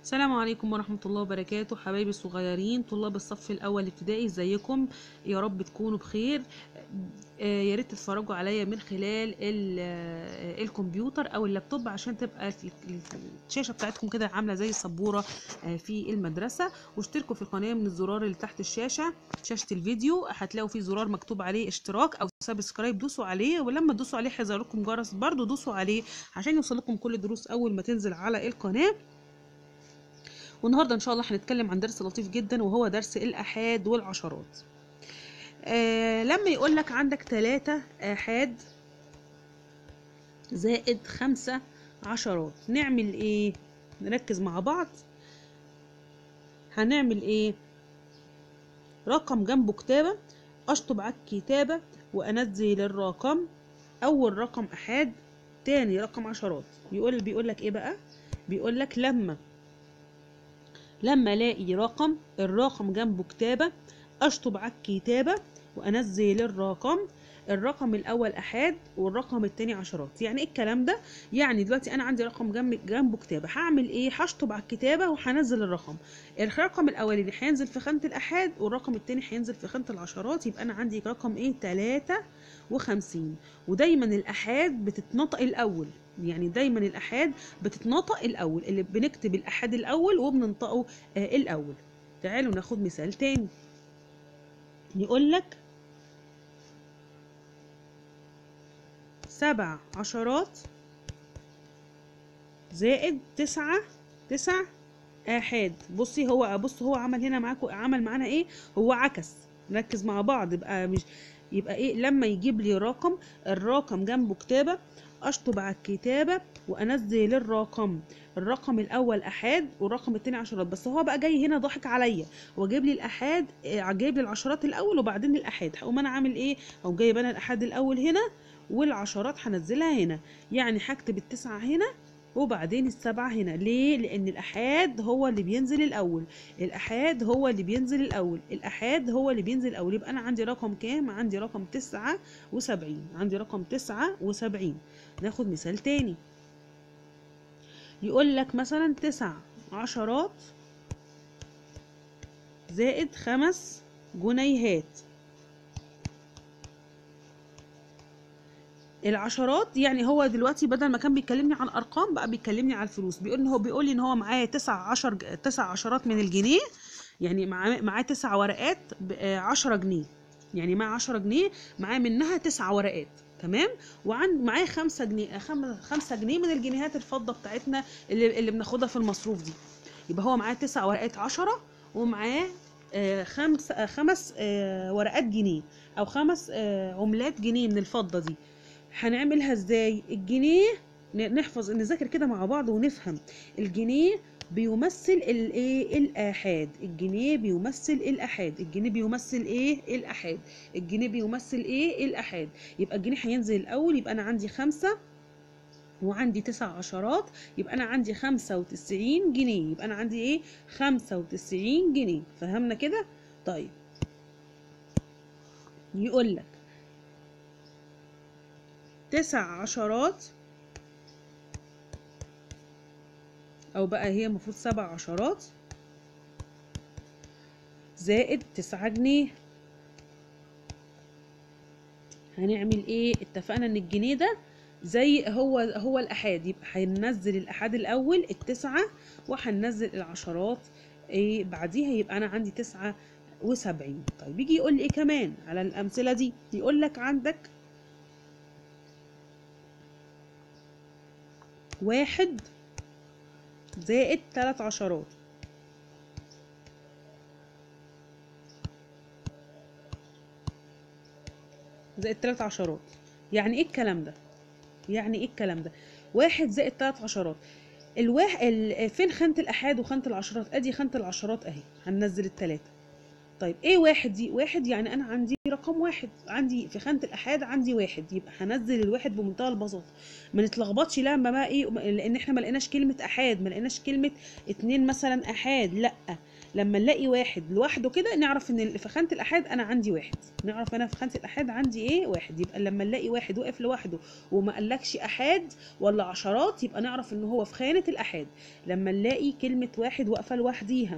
السلام عليكم ورحمة الله وبركاته حبايبي الصغيرين طلاب الصف الأول ابتدائي ازيكم يا رب تكونوا بخير آه، يا ريت تتفرجوا عليا من خلال ال- آه، الكمبيوتر أو اللابتوب عشان تبقى ال- ال- الشاشة بتاعتكم كده عاملة زي السبورة آه، في المدرسة واشتركوا في القناة من الزرار اللي تحت الشاشة شاشة الفيديو هتلاقوا فيه زرار مكتوب عليه اشتراك أو سبسكرايب دوسوا عليه ولما تدوسوا عليه هيظهر لكم جرس برضو دوسوا عليه عشان يوصلكم كل الدروس أول ما تنزل على القناة والنهارده ان شاء الله هنتكلم عن درس لطيف جدا وهو درس الاحاد والعشرات آه لما يقول لك عندك ثلاثة احاد زائد خمسة عشرات نعمل ايه نركز مع بعض هنعمل ايه رقم جنبه كتابة اشطب على الكتابة وانزل الرقم اول رقم احاد تاني رقم عشرات يقول بيقول لك ايه بقى بيقول لك لما لما الاقي رقم الرقم جنبه كتابة اشطب على الكتابة وانزل الرقم الرقم الاول احاد والرقم التاني عشرات يعني ايه الكلام ده يعني دلوقتي انا عندي رقم جنب جنبه كتابه هعمل ايه هشطب على الكتابه وهنزل الرقم الرقم الاولاني هينزل في خانه الاحاد والرقم التاني هينزل في خانه العشرات يبقى انا عندي رقم ايه 53 ودايما الاحاد بتتنطق الاول يعني دايما الاحاد بتتنطق الاول اللي بنكتب الاحاد الاول وبننطقه آه الاول تعالوا ناخد مثال تاني يقول لك سبع عشرات زائد تسعة تسع آحاد بصي هو بص هو عمل هنا معاكم عمل معانا ايه هو عكس نركز مع بعض يبقى مش يبقى ايه لما يجيب لي رقم الرقم جنبه كتابة اشطب على الكتابة وانزل الرقم الرقم الاول احاد والرقم التاني عشرات بس هو بقى جاي هنا ضاحك عليا هو جايب لي الاحاد آه، جايب لي العشرات الاول وبعدين الاحاد هقوم انا عامل ايه او جايب انا الاحاد الاول هنا والعشرات هنزلها هنا يعني هكتب التسعة هنا وبعدين السبعة هنا ليه؟ لأن الأحاد هو اللي بينزل الأول الأحاد هو اللي بينزل الأول الأحاد هو اللي بينزل الأول يبقى أنا عندي رقم كام؟ عندي رقم تسعة وسبعين عندي رقم تسعة وسبعين ناخد مثال تاني يقول لك مثلا تسع عشرات زائد خمس جنيهات العشرات يعني هو دلوقتي بدل ما كان بيكلمني عن ارقام بقى بيكلمني على الفلوس بيقول ان هو بيقول لي ان هو معاه تسع عشر تسع عشرات من الجنيه يعني معاه معاه تسع ورقات ب 10 جنيه يعني معاه 10 جنيه معاه منها تسع ورقات تمام وعند معاه خمسة جنيه خم- خمسة جنيه من الجنيهات الفضة بتاعتنا اللي, اللي بناخدها في المصروف دي يبقى هو معاه تسع ورقات عشرة ومعاه آه، خمس آه، خمس آه، ورقات جنيه او خمس آه، عملات جنيه من الفضة دي هنعملها ازاي الجنيه ن- نحفظ نذاكر كده مع بعض ونفهم الجنيه بيمثل الايه الاحاد الجنيه بيمثل الاحاد الجنيه بيمثل ايه الاحاد الجنيه بيمثل ايه الاحاد يبقى الجنيه هينزل الاول يبقى انا عندي خمسة وعندي تسع عشرات يبقى انا عندي خمسة وتسعين جنيه يبقى انا عندي ايه خمسة وتسعين جنيه فهمنا كده طيب يقول لك تسع عشرات او بقى هي المفروض سبع عشرات زائد تسعة جنيه هنعمل ايه اتفقنا ان الجنيه ده زي هو هو الاحاد يبقى هننزل الاحاد الاول التسعة وهننزل العشرات ايه بعديها يبقى انا عندي تسعة وسبعين طيب يجي يقول لي ايه كمان على الامثلة دي يقول لك عندك واحد زائد تلات عشرات زائد تلات عشرات يعني ايه الكلام ده يعني ايه الكلام ده واحد زائد تلات عشرات الواحد ال... فين خانة الأحاد وخانة العشرات ادي خانة العشرات اهي هننزل التلاتة طيب ايه واحد دي واحد يعني انا عندي رقم واحد عندي في خانة الأحاد عندي واحد يبقى هنزل الواحد بمنتهى البساطة ما نتلخبطش لما بقى ايه لأن احنا ما لقيناش كلمة أحاد ما لقيناش كلمة اتنين مثلا أحاد لأ لما نلاقي واحد لوحده كده نعرف ان في خانة الأحاد أنا عندي واحد نعرف أنا في خانة الأحاد عندي ايه واحد يبقى لما نلاقي واحد واقف لوحده وما قالكش أحاد ولا عشرات يبقى نعرف ان هو في خانة الأحاد لما نلاقي كلمة واحد واقفة لوحديها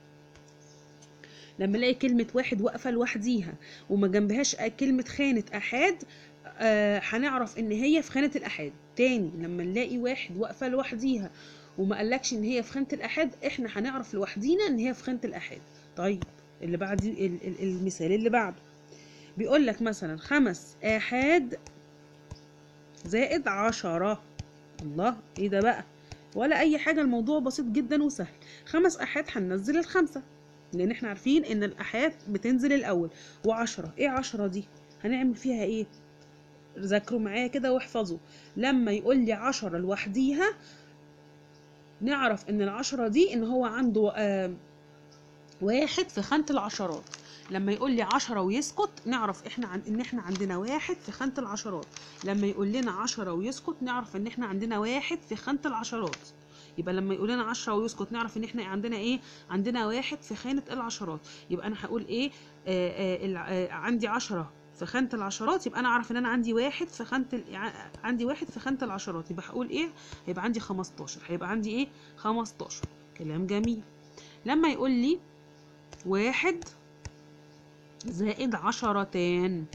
لما نلاقي كلمة واحد واقفة لوحديها وما جنبهاش كلمة خانة أحاد آه هنعرف إن هي في خانة الأحاد تاني لما نلاقي واحد واقفة لوحديها وما قالكش إن هي في خانة الأحاد إحنا هنعرف لوحدينا إن هي في خانة الأحاد طيب اللي بعد ال- ال- المثال اللي بعده بيقول لك مثلا خمس آحاد زائد عشرة الله ايه ده بقى ولا اي حاجة الموضوع بسيط جدا وسهل خمس احاد هننزل الخمسة لان احنا عارفين ان الاحاد بتنزل الاول وعشرة ايه عشرة دي هنعمل فيها ايه ذاكروا معايا كده واحفظوا لما يقول لي عشرة لوحديها نعرف ان العشرة دي ان هو عنده آه واحد في خانة العشرات لما يقول لي عشرة ويسكت نعرف احنا عن ان احنا عندنا واحد في خانة العشرات لما يقول لنا عشرة ويسكت نعرف ان احنا عندنا واحد في خانة العشرات يبقى لما يقول لنا عشرة ويسكت نعرف ان احنا عندنا ايه عندنا واحد في خانة العشرات يبقى انا هقول ايه آه آه الع- آه عندي عشرة في خانة العشرات يبقى انا اعرف ان انا عندي واحد في خانة ال... ع- عندي واحد في خانة العشرات يبقى هقول ايه هيبقى عندي 15 هيبقى عندي ايه 15 كلام جميل لما يقول لي واحد زائد عشرتان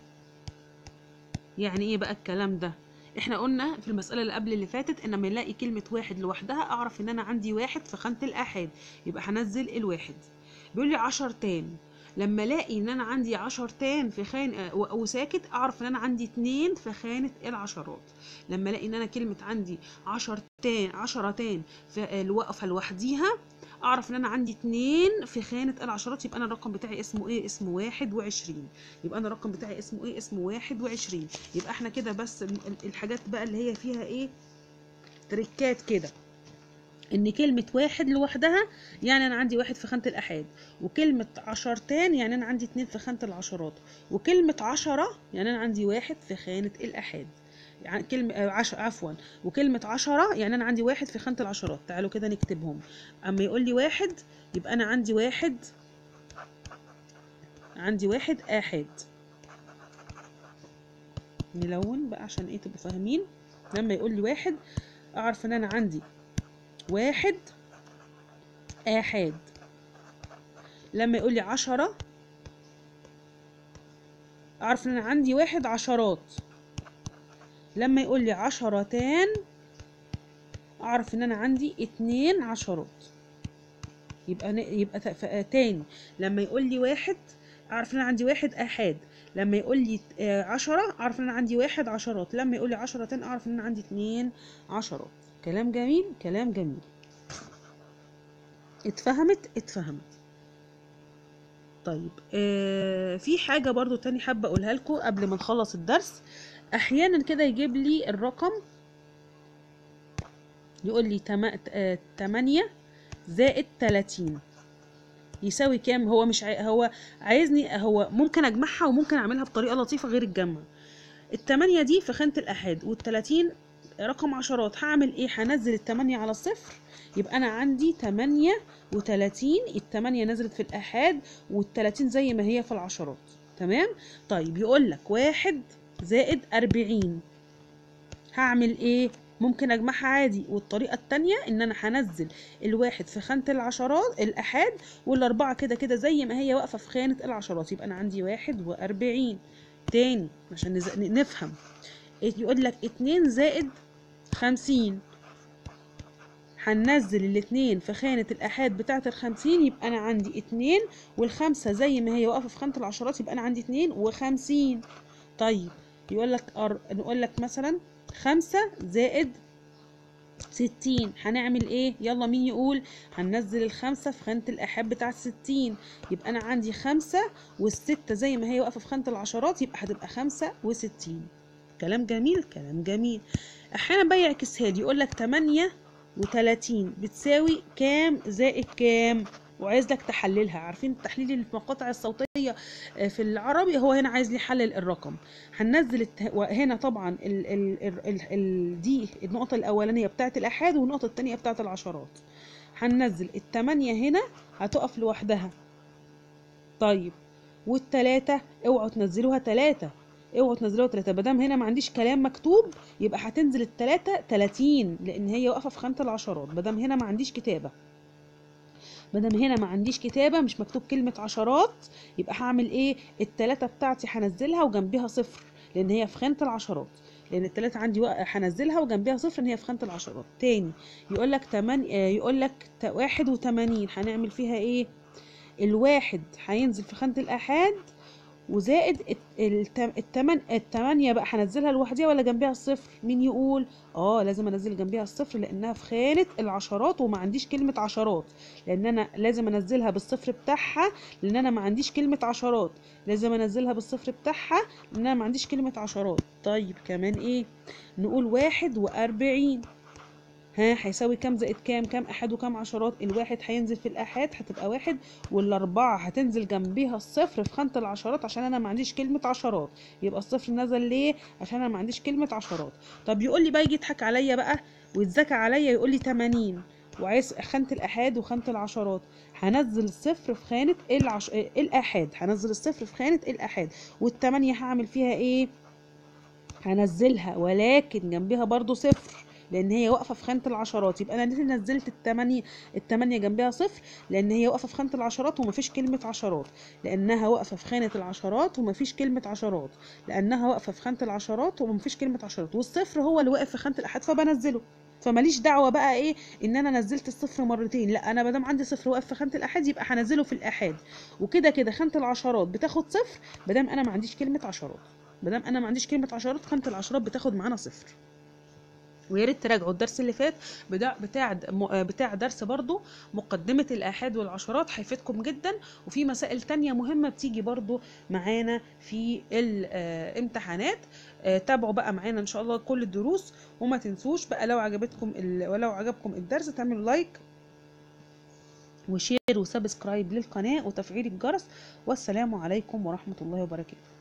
يعني ايه بقى الكلام ده احنا قلنا في المسألة اللي قبل اللي فاتت ان لما الاقي كلمة واحد لوحدها اعرف ان انا عندي واحد في خانة الاحاد يبقى هنزل الواحد بيقول لي عشرتان لما الاقي ان انا عندي عشرتان في خان آه، و- وساكت اعرف ان انا عندي اتنين في خانة العشرات لما الاقي ان انا كلمة عندي عشرتان عشرتان في آه، الواقفة لوحديها اعرف ان انا عندي اتنين في خانة العشرات يبقى انا الرقم بتاعي اسمه ايه اسمه واحد وعشرين يبقى انا الرقم بتاعي اسمه ايه اسمه واحد وعشرين يبقى احنا كده بس ال- ال- الحاجات بقى اللي هي فيها ايه تريكات كده ان كلمة واحد لوحدها يعني انا عندي واحد في خانة الاحاد وكلمة عشرتان يعني انا عندي اتنين في خانة العشرات وكلمة عشرة يعني انا عندي واحد في خانة الاحاد يعني كلمة آه، عش... عفوا وكلمة عشرة يعني أنا عندي واحد في خانة العشرات تعالوا كده نكتبهم أما يقول لي واحد يبقى أنا عندي واحد عندي واحد آحاد نلون بقى عشان ايه تبقوا فاهمين لما يقول لي واحد أعرف إن أنا عندي واحد آحاد لما يقول لي عشرة أعرف إن أنا عندي واحد عشرات لما يقول لي عشرتان اعرف ان انا عندي اتنين عشرات يبقى ن... يبقى ت... ف... تاني لما يقول لي واحد اعرف ان انا عندي واحد احاد لما يقول لي آه، عشرة اعرف ان انا عندي واحد عشرات لما يقول لي عشرتان اعرف ان انا عندي اتنين عشرات كلام جميل كلام جميل اتفهمت اتفهمت طيب آه في حاجة برضو تاني حابة اقولها لكم قبل ما نخلص الدرس احيانا كده يجيب لي الرقم يقول لي تم... آه، تمانية زائد تلاتين يساوي كام هو مش عاي... هو عايزني هو ممكن اجمعها وممكن اعملها بطريقة لطيفة غير الجمع التمانية دي في خانة الأحاد والتلاتين رقم عشرات هعمل ايه هنزل التمانية على الصفر يبقى أنا عندي تمانية وتلاتين التمانية نزلت في الأحاد والتلاتين زي ما هي في العشرات تمام طيب يقول لك واحد زائد أربعين هعمل ايه ممكن اجمعها عادي والطريقة التانية ان انا هنزل الواحد في خانة العشرات الأحاد والأربعة كده كده زي ما هي واقفة في خانة العشرات يبقى أنا عندي واحد وأربعين تاني عشان نز... نفهم يقول لك اتنين زائد خمسين هننزل الاتنين في خانة الآحاد بتاعة الخمسين يبقى أنا عندي اتنين والخمسة زي ما هي واقفة في خانة العشرات يبقى أنا عندي اتنين وخمسين طيب يقول لك أر... نقول لك مثلا خمسة زائد ستين هنعمل ايه يلا مين يقول هننزل الخمسة في خانة الآحاد بتاعة ستين يبقى أنا عندي خمسة والستة زي ما هي واقفة في خانة العشرات يبقى هتبقى خمسة وستين كلام جميل كلام جميل أحيانا بقى يعكسها لي يقول لك تمانية وتلاتين بتساوي كام زائد كام وعايز لك تحللها عارفين تحليل المقاطع الصوتيه آه، في العربي هو هنا عايز لي يحلل الرقم هننزل الت... وهنا طبعا ال... ال... ال... ال... ال... دي النقطه الاولانيه بتاعه الاحاد والنقطه الثانيه بتاعه العشرات هننزل التمانية هنا هتقف لوحدها طيب والتلاتة اوعوا تنزلوها تلاتة اوعوا تنزلوها تلاتة مادام هنا ما عنديش كلام مكتوب يبقى هتنزل التلاتة تلاتين لان هي واقفة في خانة العشرات مادام هنا ما عنديش كتابة مادام هنا ما عنديش كتابة مش مكتوب كلمة عشرات يبقى هعمل ايه التلاتة بتاعتي هنزلها وجنبها صفر لان هي في خانة العشرات لان التلاتة عندي وق- هنزلها وجنبها صفر ان هي في خانة العشرات تاني يقول لك تمن يقول لك واحد وتمانين هنعمل فيها ايه الواحد هينزل في خانة الآحاد وزائد الت- الت- التمن التمانية بقى هنزلها لوحديها ولا جنبها الصفر مين يقول اه لازم انزل جنبها الصفر لانها في خانة العشرات وما عنديش كلمة عشرات لان انا لازم انزلها بالصفر بتاعها لان انا ما عنديش كلمة عشرات لازم انزلها بالصفر بتاعها لان انا ما عنديش كلمة عشرات طيب كمان ايه نقول واحد واربعين ها هيساوي كام زائد كام كام احاد وكام عشرات الواحد هينزل في الاحاد هتبقى واحد والاربعه هتنزل جنبيها الصفر في خانه العشرات عشان انا ما عنديش كلمه عشرات يبقى الصفر نزل ليه عشان انا ما عنديش كلمه عشرات طب يقول لي بقى يجي يضحك عليا بقى ويتذكى عليا يقول لي 80 وعايز خانه الاحاد وخانه العشرات هنزل الصفر في خانه العش... الاحاد هنزل الصفر في خانه الاحاد والتمانية هعمل فيها ايه هنزلها ولكن جنبها برضو صفر لان هي واقفه في خانه العشرات يبقى انا ليه نزلت التمانية التمانية جنبها صفر لان هي واقفه في خانه العشرات ومفيش كلمه عشرات لانها واقفه في خانه العشرات ومفيش كلمه عشرات لانها واقفه في خانه العشرات ومفيش كلمه عشرات والصفر هو اللي واقف في خانه الاحاد فبنزله فماليش دعوه بقى ايه ان انا نزلت الصفر مرتين لا انا مادام عندي صفر واقف في خانه الاحاد يبقى هنزله في الاحاد وكده كده خانه العشرات بتاخد صفر مادام انا ما عنديش كلمه عشرات مادام انا ما عنديش كلمه عشرات خانه العشرات بتاخد معانا صفر ويا ريت تراجعوا الدرس اللي فات بتاع بتاع م- بتاع درس برضو مقدمة الآحاد والعشرات هيفيدكم جدا وفي مسائل تانية مهمة بتيجي برضو معانا في الامتحانات تابعوا بقى معانا إن شاء الله كل الدروس وما تنسوش بقى لو عجبتكم ال... ولو عجبكم الدرس تعملوا لايك وشير وسبسكرايب للقناة وتفعيل الجرس والسلام عليكم ورحمة الله وبركاته